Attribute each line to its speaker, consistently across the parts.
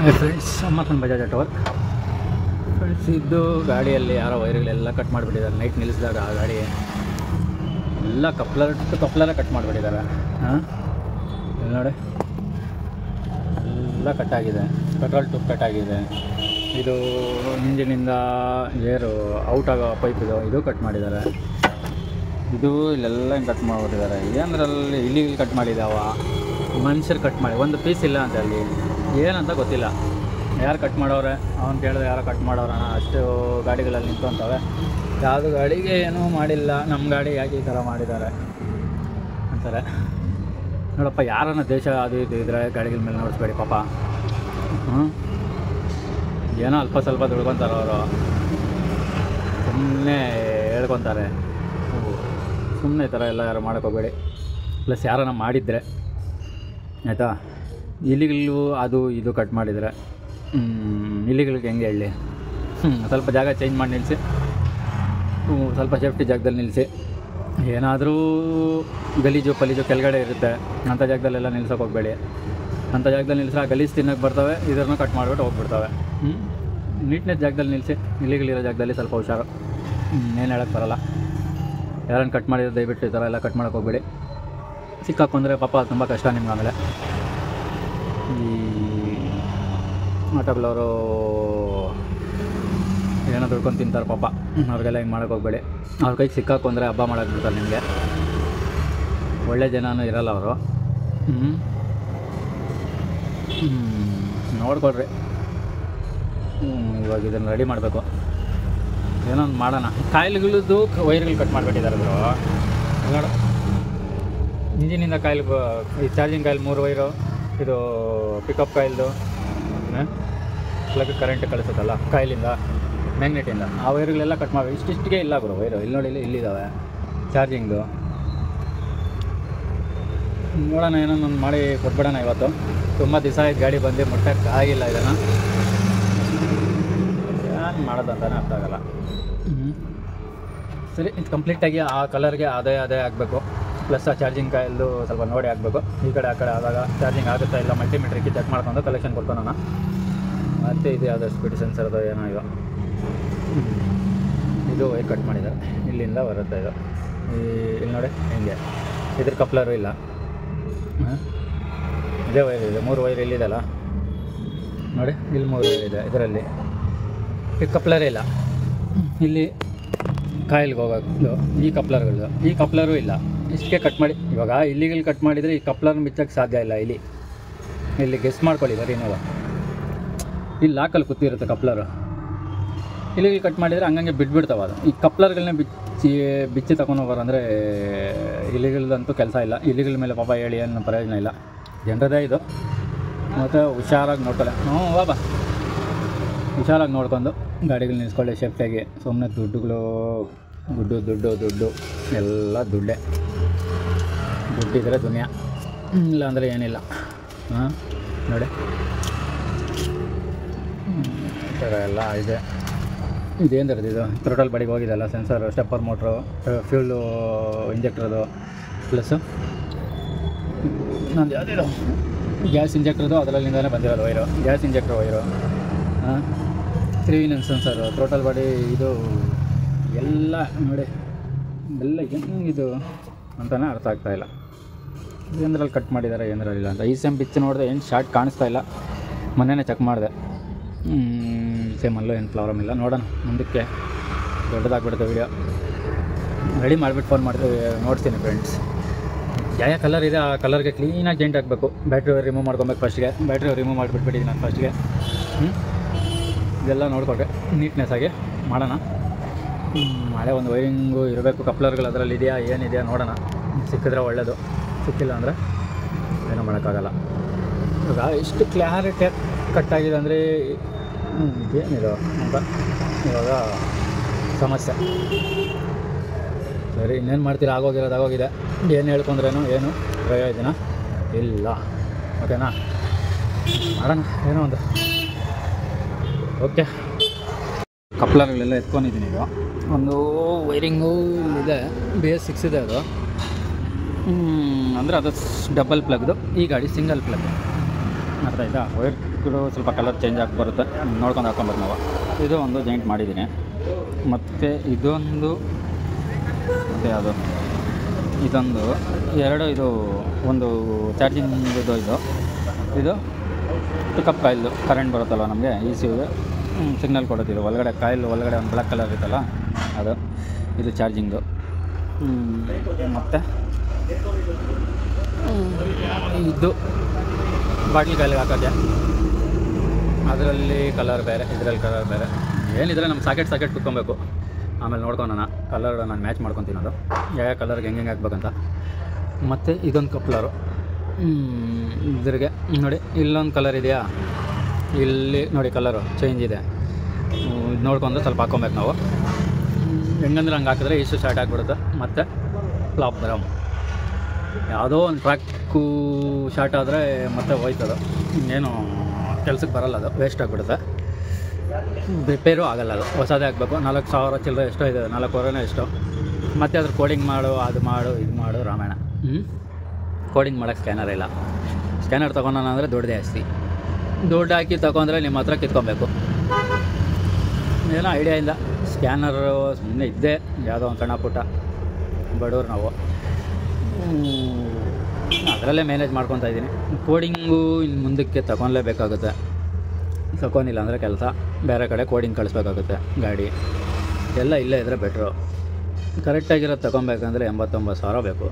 Speaker 1: Friends ಅಮ್ಮಕ್ಕನ Bajaj auto work friends ಇದ್ದು ಗಾಡಿಯಲ್ಲಿ ಯಾರೋ ವೈರ್ಗಳೆಲ್ಲ ಕಟ್ ಮಾಡಿಬಿಟ್ಟಿದ್ದಾರೆ ನೈಟ್ ನಿಲ್ಲಿಸಿದಾಗ ಆ ಗಾಡಿ ಎಲ್ಲ ಕಪ್ಲರ್ ಟು ಕಪ್ಲರ ಕಟ್ ಮಾಡಿಬಿಟ್ಟಿದ್ದಾರೆ ಹಾಂ ಇಲ್ಲಿ ನೋಡಿ ಎಲ್ಲ ಕಟ್ ಆಗಿದೆ ಪೆಟ್ರೋಲ್ ಟುಬ್ ಕಟ್ ಆಗಿದೆ ಇದು ಇಂಜಿನಿಂದ ಏರು ಔಟ್ ಆಗೋ ಪೈಪ್ ಇದು ಇದು ಕಟ್ ಮಾಡಿದ್ದಾರೆ ಇದು ಇಲ್ಲೆಲ್ಲ ಹಿಂಗೆ ಕಟ್ ಮಾಡಿಬಿಟ್ಟಿದ್ದಾರೆ ಏನರಲ್ಲಿ ಇಲ್ಲಿ ಕಟ್ ಮಾಡಿದಾವ ಮನುಷ್ಯರು ಕಟ್ ಮಾಡಿ ಒಂದು ಪೀಸ್ ಇಲ್ಲ ಅಂತ ಅಲ್ಲಿ ಏನಂತ ಗೊತ್ತಿಲ್ಲ ಯಾರು ಕಟ್ ಮಾಡೋರೆ ಅವ್ನು ಕೇಳಿದ್ರೆ ಯಾರೋ ಕಟ್ ಮಾಡೋರಣ ಅಷ್ಟು ಗಾಡಿಗಳಲ್ಲಿ ನಿಂತ್ಕೊಂತವೆ ಯಾವುದು ಗಾಡಿಗೆ ಏನೂ ಮಾಡಿಲ್ಲ ನಮ್ಮ ಗಾಡಿ ಯಾಕೆ ಈ ಥರ ಮಾಡಿದ್ದಾರೆ ಅಂತಾರೆ ನೋಡಪ್ಪ ಯಾರನ್ನ ದೇಶ ಅದು ಇದು ಇದ್ರೆ ಗಾಡಿಗಳ ಮೇಲೆ ನೋಡಿಸ್ಬೇಡಿ ಪಾಪ ಹ್ಞೂ ಏನೋ ಅಲ್ಪ ಸ್ವಲ್ಪ ದುಡ್ಕೊತಾರೆ ಅವರು ಸುಮ್ಮನೆ ಹೇಳ್ಕೊತಾರೆ ಸುಮ್ಮನೆ ಈ ಥರ ಎಲ್ಲ ಯಾರು ಮಾಡೋಕ್ಕೋಗ್ಬೇಡಿ ಪ್ಲಸ್ ಯಾರನ್ನ ಮಾಡಿದರೆ ಆಯಿತಾ ಇಲಿಗಳು ಅದು ಇದು ಕಟ್ ಮಾಡಿದರೆ ಇಲಿಗಳಿಗೆ ಹೆಂಗೆ ಹೇಳಿ ಹ್ಮ್, ಸ್ವಲ್ಪ ಜಾಗ ಚೇಂಜ್ ಮಾಡಿ ನಿಲ್ಲಿಸಿ ಹ್ಮ್, ಸ್ವಲ್ಪ ಸೇಫ್ಟಿ ಜಾಗದಲ್ಲಿ ನಿಲ್ಲಿಸಿ ಏನಾದರೂ ಗಲೀಜು ಪಲೀಜು ಕೆಳಗಡೆ ಇರುತ್ತೆ ಅಂಥ ಜಾಗದಲ್ಲೆಲ್ಲ ನಿಲ್ಸೋಕೆ ಹೋಗಬೇಡಿ ಅಂಥ ಜಾಗದಲ್ಲಿ ನಿಲ್ಲಿಸ್ರೆ ಆ ಗಲೀಜು ತಿನ್ನೋಕೆ ಬರ್ತವೆ ಇದನ್ನು ಕಟ್ ಮಾಡಿಬಿಟ್ಟು ಹೋಗ್ಬಿಡ್ತವೆ ನೀಟ್ನೆಸ್ ಜಾಗದಲ್ಲಿ ನಿಲ್ಲಿಸಿ ಇಲಿಗಳಿರೋ ಜಾಗದಲ್ಲಿ ಸ್ವಲ್ಪ ಹುಷಾರು ಏನು ಹೇಳೋಕ್ಕೆ ಬರಲ್ಲ ಯಾರನ್ನು ಕಟ್ ಮಾಡಿದ್ರೆ ದಯವಿಟ್ಟು ಈ ಥರ ಎಲ್ಲ ಕಟ್ ಮಾಡೋಕೆ ಹೋಗ್ಬೇಡಿ ಸಿಕ್ಕಾಕೊಂಡ್ರೆ ಪಾಪ ತುಂಬ ಕಷ್ಟ ನಿಮ್ಗೆ ಆಮೇಲೆ ಈ ಆಟೋಗಳವರು ಏನೋ ದುಡ್ಕೊಂಡು ತಿಂತಾರೆ ಪಾಪ ಅವ್ರಿಗೆಲ್ಲ ಹಿಂಗೆ ಮಾಡೋಕೆ ಹೋಗ್ಬೇಡಿ ಅವ್ರ ಕೈಗೆ ಸಿಕ್ಕಾಕೊಂಡ್ರೆ ಹಬ್ಬ ಮಾಡೋಕೆ ಬಿಡ್ತಾರೆ ನಿಮಗೆ ಒಳ್ಳೆ ಜನನೂ ಇರಲ್ಲ ಅವರು ಹ್ಞೂ ನೋಡ್ಕೊಳ್ರಿ ಹ್ಮ್, ಇವಾಗ ಇದನ್ನು ರೆಡಿ ಮಾಡಬೇಕು ಏನೋ ಒಂದು ಮಾಡೋಣ ಕಾಯಿಲೆಗಳದ್ದು ವೈರ್ಗಳು ಕಟ್ ಮಾಡಿಬಿಟ್ಟಿದ್ದಾರೆ ಬ್ರೋ ನೋಡು ಇಂಜಿನಿಂದ ಕಾಯಿಲ್ ಈ ಚಾರ್ಜಿಂಗ್ ಕಾಯಿಲ್ ಮೂರು ವೈರು ಇದು ಪಿಕಪ್ ಕಾಯಿಲ್ದು ಪ್ಲಗ್ ಕರೆಂಟ್ ಕಳಿಸುತ್ತಲ್ಲ ಕಾಯಿಲಿಂದ ಮ್ಯಾಗ್ನೆಟಿಂದ ಆ ವೈರ್ಗಳೆಲ್ಲ ಕಟ್ ಮಾಡಿ ಇಷ್ಟಿಷ್ಟಿಗೆ ಇಲ್ಲ ಬ್ರೋ ವೈರು ಇಲ್ಲಿ ನೋಡಿ ಇಲ್ಲಿ ಇಲ್ಲಿದ್ದಾವೆ ಚಾರ್ಜಿಂಗ್ದು ನೋಡೋಣ ಏನೋ ಒಂದು ಮಾಡಿ ಕೊಟ್ಬಿಡೋಣ ಇವತ್ತು ತುಂಬ ದಿವಸ ಆಯ್ತು ಗಾಡಿ ಬಂದು ಮುಟ್ಟಕ್ಕೆ ಆಗಿಲ್ಲ ಇದನ್ನು ಏನು ಮಾಡೋದಂತಾನೆ ಅರ್ಥ ಆಗಲ್ಲ ಸರಿ ಇದು ಕಂಪ್ಲೀಟಾಗಿ ಆ ಕಲರ್ಗೆ ಅದೇ ಅದೇ ಆಗಬೇಕು ಪ್ಲಸ್ ಆ ಚಾರ್ಜಿಂಗ್ ಕಾಯಿಲ್ದು ಸ್ವಲ್ಪ ನೋಡಿ ಆಗಬೇಕು ಈ ಕಡೆ ಆ ಕಡೆ ಆದಾಗ ಚಾರ್ಜಿಂಗ್ ಆಗುತ್ತಾ ಇಲ್ಲ ಮಲ್ಟಿಮೀಟ್ರಿಗೆ ಚೆಕ್ ಮಾಡ್ಕೊಂಡು ಕಲೆಕ್ಷನ್ ಕೊಡ್ಕೊಳೋಣ ಮತ್ತು ಇದು ಯಾವುದೋ ಸ್ಪೀಡ್ ಸೆನ್ಸರ್ದು ಏನೋ ಇದು ಇದು ವೈರ್ ಕಟ್ ಮಾಡಿದ್ದಾರೆ ಇಲ್ಲಿಂದ ಬರುತ್ತೆ ಇದು ಈ ಇಲ್ಲಿ ನೋಡಿ ಹಿಂಗೆ ಇದ್ರ ಕಪ್ಲರು ಇಲ್ಲ ಹಾಂ ಇದೇ ವೈರ್ ಇದೆ ಮೂರು ವೈರ್ ಇಲ್ಲಿದೆಲ್ಲ ನೋಡಿ ಇಲ್ಲಿ ಮೂರು ವೈರ್ ಇದೆ ಇದರಲ್ಲಿ ಈ ಕಪ್ಲರೇ ಇಲ್ಲ ಇಲ್ಲಿ ಕಾಯಿಲ್ಗೆ ಹೋಗೋದು ಈ ಕಪ್ಲರ್ಗಳು ಈ ಕಪ್ಲರು ಇಲ್ಲ ಇಷ್ಟಕ್ಕೆ ಕಟ್ ಮಾಡಿ ಇವಾಗ ಇಲ್ಲಿಗಳು ಕಟ್ ಮಾಡಿದರೆ ಈ ಕಪ್ಲರ್ನ ಬಿಚ್ಚಕ್ಕೆ ಸಾಧ್ಯ ಇಲ್ಲ ಇಲ್ಲಿ ಇಲ್ಲಿ ಗೆಸ್ ಮಾಡ್ಕೊಳ್ಳಿ ಬರೀ ನೀವು ಇಲ್ಲಿ ಲಾಕಲ್ಲಿ ಕೂತಿರುತ್ತೆ ಕಪ್ಲರು ಇಲ್ಲಿಗೆ ಕಟ್ ಮಾಡಿದರೆ ಹಂಗಂಗೆ ಬಿಟ್ಬಿಡ್ತಾವೆ ಅದು ಈ ಕಪ್ಲರ್ಗಳನ್ನ ಬಿಚ್ಚಿ ಬಿಚ್ಚಿ ತಗೊಂಡು ಹೋಗೋರು ಅಂದರೆ ಇಲಿಗಳದಂತೂ ಕೆಲಸ ಇಲ್ಲ ಇಲಿಗಳ ಮೇಲೆ ಪಾಪ ಹೇಳಿ ಏನು ಪ್ರಯೋಜನ ಇಲ್ಲ ಜನರದೇ ಇದು ಮತ್ತು ಹುಷಾರಾಗಿ ನೋಡ್ಕೊಳ್ಳೆ ಹ್ಞೂ ಬಾಬಾ ಹುಷಾರಾಗಿ ನೋಡ್ಕೊಂಡು ಗಾಡಿಗಳು ನಿಲ್ಸ್ಕೊಳ್ಳಿ ಸೇಫ್ಟಿಯಾಗಿ ಸುಮ್ಮನೆ ದುಡ್ಡುಗಳು ದುಡ್ಡು ದುಡ್ಡು ದುಡ್ಡು ಎಲ್ಲ ದುಡ್ಡೇ ದುಡ್ಡಿದ್ರೆ ದುನಿಯಾ ಇಲ್ಲ ಅಂದರೆ ಏನಿಲ್ಲ ಹಾಂ ನೋಡಿ ಹ್ಮ್, ಈ ಥರ ಎಲ್ಲ ಇದೆ ಇದೇನು ಇದು ಥ್ರೋಟಲ್ ಬಡಿಗೆ ಹೋಗಿದೆಲ್ಲ ಸೆನ್ಸರ್ ಸ್ಟೆಪ್ಪರ್ ಮೋಟ್ರು ಫ್ಯೂಲು ಇಂಜೆಕ್ಟ್ರದು ಪ್ಲಸ್ಸು ನಂದು ಯಾವುದಿದು ಗ್ಯಾಸ್ ಇಂಜೆಕ್ಟ್ರದು ಅದರಲ್ಲಿಂದನೇ ಬಂದಿರೋದು ವೈರು ಗ್ಯಾಸ್ ಇಂಜೆಕ್ಟ್ರ್ ವೈರು ಹಾಂ three in sensor total body ಇದು ಎಲ್ಲ ನೋಡಿ ಎಲ್ಲ ಹೆಂಗಿದು ಅಂತಲೇ ಅರ್ಥ ಆಗ್ತಾ ಇಲ್ಲ ಏನರಲ್ಲಿ ಕಟ್ ಮಾಡಿದ್ದಾರೆ ಏನರಲ್ಲಿಲ್ಲ ಅಂತ ಈ ಸೆಮ್ ಬಿಚ್ಚು ನೋಡಿದೆ ಏನು ಶಾರ್ಟ್ ಕಾಣಿಸ್ತಾ ಇಲ್ಲ ಮೊನ್ನೆನೇ ಚೆಕ್ ಮಾಡಿದೆ ಸೇಮಲ್ಲೂ ಏನು ಪ್ರಾಬ್ಲಮ್ ಇಲ್ಲ ನೋಡೋಣ ಮುಂದಕ್ಕೆ ದೊಡ್ಡದಾಗ್ಬಿಡುತ್ತೆ ವಿಡಿಯೋ ರೆಡಿ ಮಾಡಿಬಿಟ್ಟು ಫೋನ್ ಮಾಡ್ತೀವಿ ನೋಡ್ತೀನಿ ಫ್ರೆಂಡ್ಸ್ ಯಾವ ಕಲರ್ ಇದೆ ಆ ಕಲರ್ಗೆ ಕ್ಲೀನಾಗಿ ಜೆಂಟ್ ಹಾಕಬೇಕು ಬ್ಯಾಟ್ರಿ ರಿಮೂವ್ ಮಾಡ್ಕೊಬೇಕು ಫಸ್ಟ್ಗೆ ಬ್ಯಾಟ್ರಿ ರಿಮೂವ್ ಮಾಡಿಬಿಟ್ಬಿಟ್ಟಿದ್ದೀನಿ ನಾನು ಫಸ್ಟ್ಗೆ ಹ್ಞೂ ಇದೆಲ್ಲ ನೋಡ್ಕೊಂಡ್ರೆ ನೀಟ್ನೆಸ್ ಆಗಿ ಮಾಡೋಣ ಹ್ಮ್, ಮಳೆ ಒಂದು ವೈರಿಂಗು ಇರಬೇಕು ಕಪ್ಲರ್ಗಳು ಅದರಲ್ಲಿ ಇದೆಯಾ ಏನಿದೆಯಾ ನೋಡೋಣ ಸಿಕ್ಕಿದ್ರೆ ಒಳ್ಳೆಯದು ಸಿಕ್ಕಿಲ್ಲ ಅಂದರೆ ಏನೂ ಮಾಡೋಕ್ಕಾಗಲ್ಲ ಇವಾಗ ಇಷ್ಟು ಕ್ಲಾರಿಟಿ ಕಟ್ಟಾಗಿದೆ ಅಂದರೆ ಏನಿದು ಅಂತ ಇವಾಗ ಸಮಸ್ಯೆ ಸರಿ ಇನ್ನೇನು ಮಾಡ್ತೀರಾ ಆಗೋಗಿರೋದು ಆಗೋಗಿದೆ ಏನು ಹೇಳ್ಕೊಂಡ್ರೇನು ಏನು ಪ್ರಯೋಜನ ಇಲ್ಲ ಓಕೆನಾ ಮಾಡೋಣ ಏನೋ ಒಂದು ಓಕೆ ಕಪ್ಲರ್ಗಳೆಲ್ಲ ಎತ್ಕೊಂಡಿದ್ದೀನಿ ಈಗ ಒಂದು ವೈರಿಂಗು ಇದೆ ಬಿ ಎಸ್ ಸಿಕ್ಸ್ ಇದೆ ಅದು ಅಂದರೆ ಅದು ಡಬಲ್ ಪ್ಲಗ್ದು ಈ ಗಾಡಿ ಸಿಂಗಲ್ ಪ್ಲಗ್ ಅರ್ಥ ಆಯ್ತಾ ವೈರ್ಗಳು ಸ್ವಲ್ಪ ಕಲರ್ ಚೇಂಜ್ ಆಗಿ ಬರುತ್ತೆ ನೋಡ್ಕೊಂಡು ಹಾಕ್ಕೊಬೇಕು ನಾವು ಇದು ಒಂದು ಜಾಯಿಂಟ್ ಮಾಡಿದ್ದೀನಿ ಮತ್ತು ಇದೊಂದು ಮತ್ತು ಅದು ಇದೊಂದು ಎರಡು ಇದು ಒಂದು ಚಾರ್ಜಿಂಗ್ ಇದು ಇದು ಇದು ಪಿಕಪ್ ಕಾಯಿಲ್ ಕರೆಂಟ್ ಬರುತ್ತಲ್ಲ ನಮಗೆ ಈ ಸಿವಿಗೆ ಸಿಗ್ನಲ್ ಕೊಡುತ್ತಿದೆ ಒಳಗಡೆ ಕಾಯಿಲ್ ಒಳಗಡೆ ಒಂದು ಬ್ಲ್ಯಾಕ್ ಕಲರ್ ಇರುತ್ತಲ್ಲ ಅದು ಇದು ಚಾರ್ಜಿಂಗು ಮತ್ತು ಇದು ಬಾಟ್ಲಿ ಕಾಯಿಲ್ಗೆ ಹಾಕೋಕ್ಕೆ ಅದರಲ್ಲಿ ಕಲರ್ ಬೇರೆ ಇದರಲ್ಲಿ ಕಲರ್ ಬೇರೆ ಏನಿದ್ರೆ ನಮ್ಮ ಸಾಕೆಟ್ ಸಾಕೆಟ್ ಕುತ್ಕೊಬೇಕು ಆಮೇಲೆ ನೋಡ್ಕೊಳೋಣ ಕಲರ್ ನಾನು ಮ್ಯಾಚ್ ಮಾಡ್ಕೊತೀನಿ ಅದು ಯಾವ ಕಲರ್ಗೆ ಹೆಂಗೆ ಹೆಂಗೆ ಹಾಕ್ಬೇಕಂತ ಮತ್ತು ಇದೊಂದು ಕಪ್ಲರು ಇದ್ರಿಗೆ ನೋಡಿ ಇಲ್ಲೊಂದು ಕಲರ್ ಇದೆಯಾ ಇಲ್ಲಿ ನೋಡಿ ಕಲರು ಚೇಂಜ್ ಇದೆ ಇದು ನೋಡ್ಕೊಂಡು ಸ್ವಲ್ಪ ಹಾಕ್ಕೊಬೇಕು ನಾವು ಹೆಂಗಂದ್ರೆ ಹಂಗೆ ಹಾಕಿದ್ರೆ ಇಷ್ಟು ಸ್ಟಾರ್ಟ್ ಆಗಿಬಿಡುತ್ತೆ ಮತ್ತು ಫ್ಲಾಪ್ ಬರಮ್ ಯಾವುದೋ ಒಂದು ಟ್ರ್ಯಾಕು ಶಾರ್ಟ್ ಆದರೆ ಮತ್ತೆ ಹೋಯ್ತದು ಇನ್ನೇನು ಕೆಲ್ಸಕ್ಕೆ ಬರಲ್ಲ ಅದು ವೇಸ್ಟ್ ಆಗಿಬಿಡುತ್ತೆ ರಿಪೇರು ಆಗಲ್ಲ ಅದು ಹೊಸದೇ ಆಗಬೇಕು ನಾಲ್ಕು ಸಾವಿರ ಚಿಲ್ಲರೆ ಎಷ್ಟೋ ಇದೆ ನಾಲ್ಕೂವರೆನೇ ಎಷ್ಟೋ ಮತ್ತು ಅದ್ರ ಕೋಡಿಂಗ್ ಮಾಡು ಅದು ಮಾಡು ಇದು ಮಾಡು ರಾಮಾಯಣ ಹ್ಞೂ ಕೋಡಿಂಗ್ ಮಾಡೋಕ್ಕೆ ಸ್ಕ್ಯಾನರ್ ಇಲ್ಲ ಸ್ಕ್ಯಾನರ್ ತೊಗೊಳೋಣ ಅಂದರೆ ದುಡ್ಡು ಜಾಸ್ತಿ ದುಡ್ಡು ಹಾಕಿ ತೊಗೊಂಡ್ರೆ ನಿಮ್ಮ ಹತ್ರ ಕಿತ್ಕೊಬೇಕು ಏನೋ ಐಡಿಯಾ ಇಲ್ಲ ಸ್ಕ್ಯಾನರು ಸುಮ್ಮನೆ ಇದ್ದೇ ಯಾವುದೋ ಒಂದು ಸಣ್ಣ ಪುಟ್ಟ ಬಡವ್ರು ನಾವು ಅದರಲ್ಲೇ ಮ್ಯಾನೇಜ್ ಮಾಡ್ಕೊತಾ ಇದ್ದೀನಿ ಕೋಡಿಂಗು ಇನ್ನು ಮುಂದಕ್ಕೆ ತಗೊಳ್ಲೇಬೇಕಾಗುತ್ತೆ ತಗೊಂಡಿಲ್ಲ ಅಂದರೆ ಕೆಲಸ ಬೇರೆ ಕಡೆ ಕೋಡಿಂಗ್ ಕಳಿಸ್ಬೇಕಾಗುತ್ತೆ ಗಾಡಿ ಎಲ್ಲ ಇಲ್ಲೇ ಇದ್ದರೆ ಬೆಟ್ರು ಕರೆಕ್ಟಾಗಿರೋದು ತಗೊಬೇಕಂದ್ರೆ ಎಂಬತ್ತೊಂಬತ್ತು ಸಾವಿರ ಬೇಕು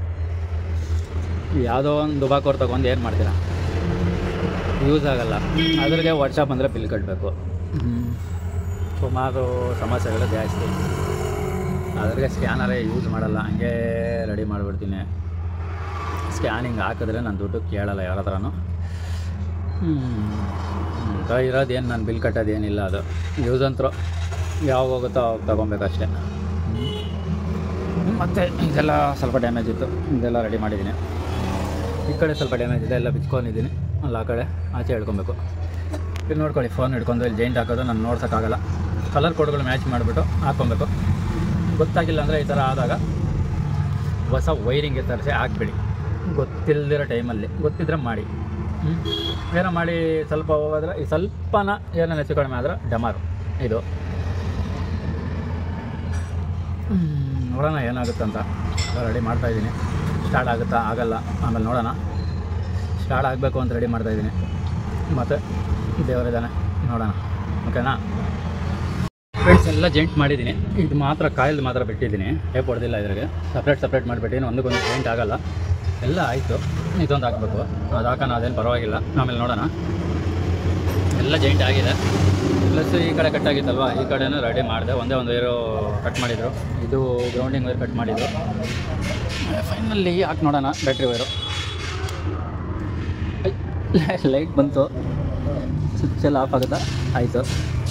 Speaker 1: ಯಾವುದೋ ಒಂದು ದುಬಾಕೋರ್ ತೊಗೊಂಡು ಏನು ಮಾಡ್ತೀರಾ ಯೂಸ್ ಆಗಲ್ಲ ಅದ್ರಿಗೆ ವಾಟ್ಸಪ್ ಅಂದರೆ ಬಿಲ್ ಕಟ್ಟಬೇಕು ಸುಮಾರು ಸಮಸ್ಯೆಗಳು ಜಾಸ್ತಿ ಅದ್ರಿಗೆ ಸ್ಕ್ಯಾನರೇ ಯೂಸ್ ಮಾಡಲ್ಲ ಹಂಗೆ ರೆಡಿ ಮಾಡಿಬಿಡ್ತೀನಿ ಸ್ಕ್ಯಾನಿಂಗ್ ಹಾಕಿದ್ರೆ ನಾನು ದುಡ್ಡು ಕೇಳಲ್ಲ ಯಾರ ಹತ್ರನೂ ಅಂತ ಇರೋದು ಏನು ನಾನು ಬಿಲ್ ಕಟ್ಟೋದು ಏನಿಲ್ಲ ಅದು ಯೂಸ್ ಅಂತರೂ ಯಾವಾಗ ಹೋಗುತ್ತೋ ಅವಾಗ ತೊಗೊಬೇಕಷ್ಟೇ ಮತ್ತು ಇದೆಲ್ಲ ಸ್ವಲ್ಪ ಡ್ಯಾಮೇಜ್ ಇತ್ತು ಇದೆಲ್ಲ ರೆಡಿ ಮಾಡಿದ್ದೀನಿ ಈ ಕಡೆ ಸ್ವಲ್ಪ ಡ್ಯಾಮೇಜ್ ಇದೆ ಎಲ್ಲ ಬಿಚ್ಕೊಂಡಿದ್ದೀನಿ ಅಲ್ಲ ಆ ಕಡೆ ಆಚೆ ಹೇಳ್ಕೊಬೇಕು ಇಲ್ಲಿ ನೋಡ್ಕೊಳ್ಳಿ ಫೋನ್ ಹಿಡ್ಕೊಂಡು ಇಲ್ಲಿ ಜೈಂಟ್ ಹಾಕೋದು ನಾನು ನೋಡ್ಸೋಕ್ಕಾಗಲ್ಲ ಕಲರ್ ಕೋಡ್ಗಳು ಮ್ಯಾಚ್ ಮಾಡಿಬಿಟ್ಟು ಹಾಕ್ಕೊಬೇಕು ಗೊತ್ತಾಗಿಲ್ಲ ಅಂದರೆ ಈ ಥರ ಆದಾಗ ಹೊಸ ವೈರಿಂಗ್ಗೆ ತರಿಸಿ ಹಾಕ್ಬಿಡಿ ಗೊತ್ತಿಲ್ಲದಿರೋ ಟೈಮಲ್ಲಿ ಗೊತ್ತಿದ್ರೆ ಮಾಡಿ ಹ್ಮ್? ಏನೋ ಮಾಡಿ ಸ್ವಲ್ಪ ಹೋದ್ರೆ ಈ ಸ್ವಲ್ಪನ ಏನೋ ಹೆಚ್ಚು ಕಡಿಮೆ ಆದ್ರೆ ಡಮಾರು ಇದು ಹ್ಮ್, ನೋಡೋಣ ಏನಾಗುತ್ತೆ ಅಂತ ರೆಡಿ ಮಾಡ್ತಾಯಿದ್ದೀನಿ ಸ್ಟಾರ್ಟ್ ಆಗುತ್ತಾ ಆಗಲ್ಲ ಆಮೇಲೆ ನೋಡೋಣ ಸ್ಟಾರ್ಟ್ ಆಗಬೇಕು ಅಂತ ರೆಡಿ ಮಾಡ್ತಾಯಿದ್ದೀನಿ ಮತ್ತು ದೇವರಿದ್ದಾನೆ ನೋಡೋಣ ಓಕೆನಾ ಫ್ರೆಂಡ್ಸ್ ಎಲ್ಲ ಜೆಂಟ್ ಮಾಡಿದ್ದೀನಿ ಇದು ಮಾತ್ರ ಕಾಯಿಲ್ ಮಾತ್ರ ಬಿಟ್ಟಿದ್ದೀನಿ ಟೇಪ್ ಹೊಡೆದಿಲ್ಲ ಇದ್ರಿಗೆ ಸಪ್ರೇಟ್ ಸಪ್ರೇಟ್ ಮಾಡಿಬಿಟ್ಟಿನಿ ಒಂದಕ್ಕೊಂದು ಜೆಂಟ್ ಆಗಲ್ಲ ಎಲ್ಲ ಆಯಿತು ಇದೊಂದು ಹಾಕಬೇಕು ಅದು ಹಾಕೋಣ ಅದೇನು ಪರವಾಗಿಲ್ಲ ಆಮೇಲೆ ನೋಡೋಣ ಎಲ್ಲ ಜೈಂಟ್ ಆಗಿದೆ ಪ್ಲಸ್ ಈ ಕಡೆ ಕಟ್ ಆಗಿತ್ತಲ್ವಾ ಈ ಕಡೆನೂ ರೆಡಿ ಮಾಡಿದೆ ಒಂದೇ ಒಂದು ವೈರು ಕಟ್ ಮಾಡಿದರು ಇದು ಗ್ರೌಂಡಿಂಗ್ ವೈರ್ ಕಟ್ ಮಾಡಿದ್ದು ಫೈನಲ್ಲಿ ಹಾಕಿ ನೋಡೋಣ ಬ್ಯಾಟ್ರಿ ವೈರು ಲೈಟ್ ಬಂತು ಸ್ವಿಚ್ ಎಲ್ಲ ಆಫ್ ಆಗುತ್ತಾ ಆಯಿತು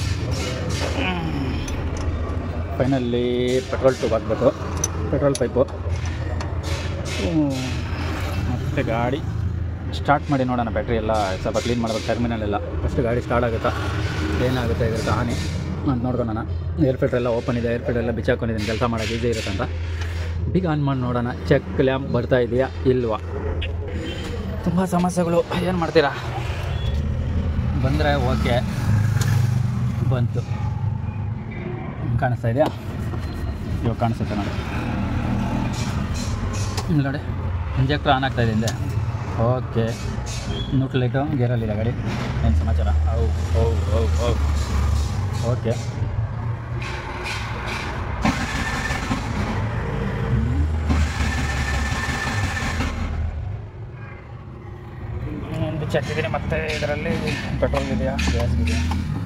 Speaker 1: ಫೈನಲ್ಲಿ ಪೆಟ್ರೋಲ್ ಟ್ಯೂಬ್ ಹಾಕಬೇಕು ಪೆಟ್ರೋಲ್ ಪೈಪು ಮತ್ತು ಗಾಡಿ ಸ್ಟಾರ್ಟ್ ಮಾಡಿ ನೋಡೋಣ ಬ್ಯಾಟ್ರಿ ಎಲ್ಲ ಸ್ವಲ್ಪ ಕ್ಲೀನ್ ಮಾಡಬೇಕು ಟರ್ಮಿನಲ್ ಎಲ್ಲ ಫಸ್ಟ್ ಗಾಡಿ ಸ್ಟಾರ್ಟ್ ಆಗುತ್ತಾ ಏನಾಗುತ್ತೆ ಇದ್ರದ್ದು ಹಾನಿ ಅಂತ ನೋಡ್ಕೊಳ್ಳೋಣ ಏರ್ ಫಿಲ್ಟರ್ ಎಲ್ಲ ಓಪನ್ ಇದೆ ಏರ್ ಫಿಲ್ಟರ್ ಎಲ್ಲ ಬಿಚ್ಚಾಕೊಂಡಿದ್ದೀನಿ ಕೆಲಸ ಮಾಡೋಕ್ಕೆ ಈಸಿ ಇರುತ್ತೆ ಅಂತ ಬಿಗ್ ಆನ್ ಮಾಡಿ ನೋಡೋಣ ಚೆಕ್ ಲ್ಯಾಂಪ್ ಬರ್ತಾ ಇದೆಯಾ ಇಲ್ವಾ ತುಂಬ ಸಮಸ್ಯೆಗಳು ಏನು ಮಾಡ್ತೀರಾ ಬಂದರೆ ಓಕೆ ಬಂತು ಕಾಣಿಸ್ತಾ ಇದೆಯಾ ಇವಾಗ ಕಾಣಿಸುತ್ತೆ ನೋಡಿ ಇಲ್ಲಿ ನೋಡಿ ಇಂಜೆಕ್ಟ್ರ್ ಆನ್ ಆಗ್ತಾ ಇದೆ ಹಿಂದೆ ಓಕೆ ನ್ಯೂಟ್ರಲ್ ಲೈಟು ಗೇರಲ್ಲಿದೆ ಗಾಡಿ ಏನು ಸಮಾಚಾರ how how how how okay ಒಂದು ಚೆಕ್ ಇದ್ದೀನಿ ಮತ್ತೆ ಇದರಲ್ಲಿ ಪೆಟ್ರೋಲ್ ಇದೆಯಾ ಗ್ಯಾಸ್ ಇದೆಯಾ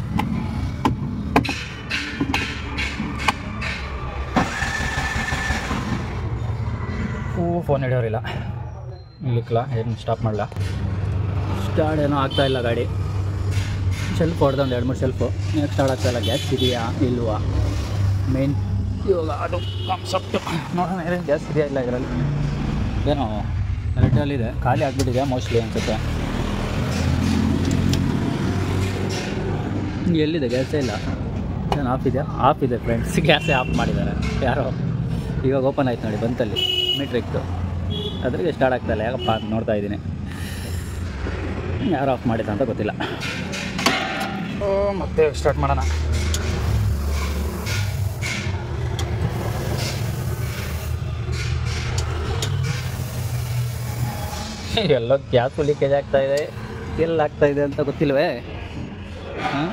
Speaker 1: ಹೂ ಫೋನ್ ಹಿಡಿಯೋರಿಲ್ಲ ಇಲ್ಲಿಕ್ಲ ಏನು ಸ್ಟಾಪ್ ಮಾಡಲ್ಲ ಸ್ಟಾರ್ಟ್ ಏನೋ ಆಗ್ತಾ ಇಲ್ಲ ಗಾಡಿ ಶೆಲ್ಫ್ ಹೊಡೆದ ಒಂದು ಎರಡು ಮೂರು ಶೆಲ್ಫು ನೆಕ್ಸ್ಟ್ ಸ್ಟಾರ್ಟ್ ಆಗ್ತಾ ಇಲ್ಲ ಗ್ಯಾಸ್ ಇದೆಯಾ ಇಲ್ವಾ ಮೇನ್ ಇವಾಗ ಅದು ಕಾನ್ಸೆಪ್ಟು ನೋಡೋಣ ಏನೇನು ಗ್ಯಾಸ್ ಇದೆಯಾ ಇಲ್ಲ ಇದರಲ್ಲಿ ಏನೋ ರೆಡ್ಡಲ್ಲಿದೆ ಖಾಲಿ ಆಗಿಬಿಟ್ಟಿದೆ ಮೋಸ್ಟ್ಲಿ ಅನಿಸುತ್ತೆ ಎಲ್ಲಿದೆ ಗ್ಯಾಸೇ ಇಲ್ಲ ಏನು ಆಫ್ ಇದೆಯಾ ಆಫ್ ಇದೆ ಫ್ರೆಂಡ್ಸ್ ಗ್ಯಾಸೇ ಆಫ್ ಮಾಡಿದ್ದಾರೆ ಯಾರೋ ಇವಾಗ ಓಪನ್ ಆಯ್ತು ನೋಡಿ ಬಂತಲ್ಲಿ ಮೀಟ್ರ್ ಇತ್ತು ಅದ್ರಿಗೆ ಸ್ಟಾರ್ಟ್ ಆಗ್ತಾಯಿಲ್ಲ ಯಾಕಪ್ಪ ಅಂತ ನೋಡ್ತಾ ಇದ್ದೀನಿ ಯಾರು ಆಫ್ ಮಾಡಿದ ಅಂತ ಗೊತ್ತಿಲ್ಲ ಓ ಮತ್ತೆ ಸ್ಟಾರ್ಟ್ ಮಾಡೋಣ ಎಲ್ಲೋ ಗ್ಯಾಸ್ ಲೀಕೇಜ್ ಆಗ್ತಾ ಇದೆ ಎಲ್ಲಿ ಆಗ್ತಾ ಇದೆ ಅಂತ ಗೊತ್ತಿಲ್ವೇ ಹಾಂ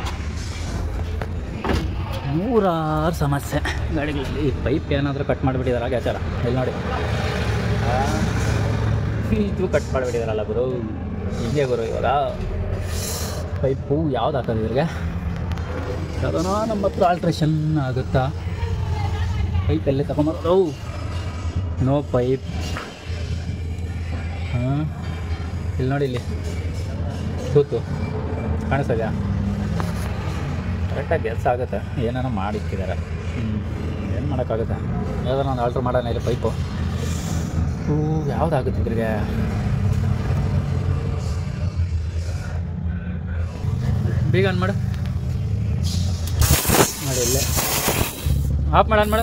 Speaker 1: ನೂರಾರು ಸಮಸ್ಯೆ ಗಾಡಿಗಳಲ್ಲಿ ಪೈಪ್ ಏನಾದರೂ ಕಟ್ ಮಾಡಿಬಿಟ್ಟಿದಾರ ಗ್ಯಾಚಾರ ಇಲ್ಲಿ ನೋಡಿ ಆ, ಇದು ಕಟ್ ಮಾಡಿಬಿಟ್ಟಿದಾರಲ್ಲ ಗುರು ಹಿಂಗೆ ಗುರು ಇವಾಗ ಪೈಪು ಯಾವ್ದು ಹಾಕೋದು ಇವ್ರಿಗೆ ಯಾವುದೋ ನಮ್ಮ ಹತ್ರ ಆಲ್ಟ್ರೇಷನ್ ಆಗುತ್ತಾ ಪೈಪ್ ಎಲ್ಲಿ ತಗೊಂಬರೋದು ನೋ ಪೈಪ್ ಹಾಂ ಇಲ್ಲಿ ನೋಡಿ ಇಲ್ಲಿ ತೂತು ಕಾಣಿಸ್ತಾ ಇದೆಯಾ ಕರೆಕ್ಟಾಗಿ ಕೆಲಸ ಆಗುತ್ತೆ ಏನಾರ ಮಾಡಿಕ್ಕಿದ್ದಾರೆ ಹ್ಞೂ ಏನು ಮಾಡೋಕ್ಕಾಗುತ್ತೆ ಯಾವ್ದಾರ ಒಂದು ಆಲ್ಟ್ರ್ ಮಾಡೋಣ ಇಲ್ಲಿ ಪೈಪು ಹೂ ಯಾವುದಾಗುತ್ತೆ ಇದ್ರಿಗೆ ಬೇಗ ಆನ್ ಮಾಡು ಮಾಡಿ ಇಲ್ಲೇ ಆಫ್ ಮಾಡು ಆನ್ ಮಾಡು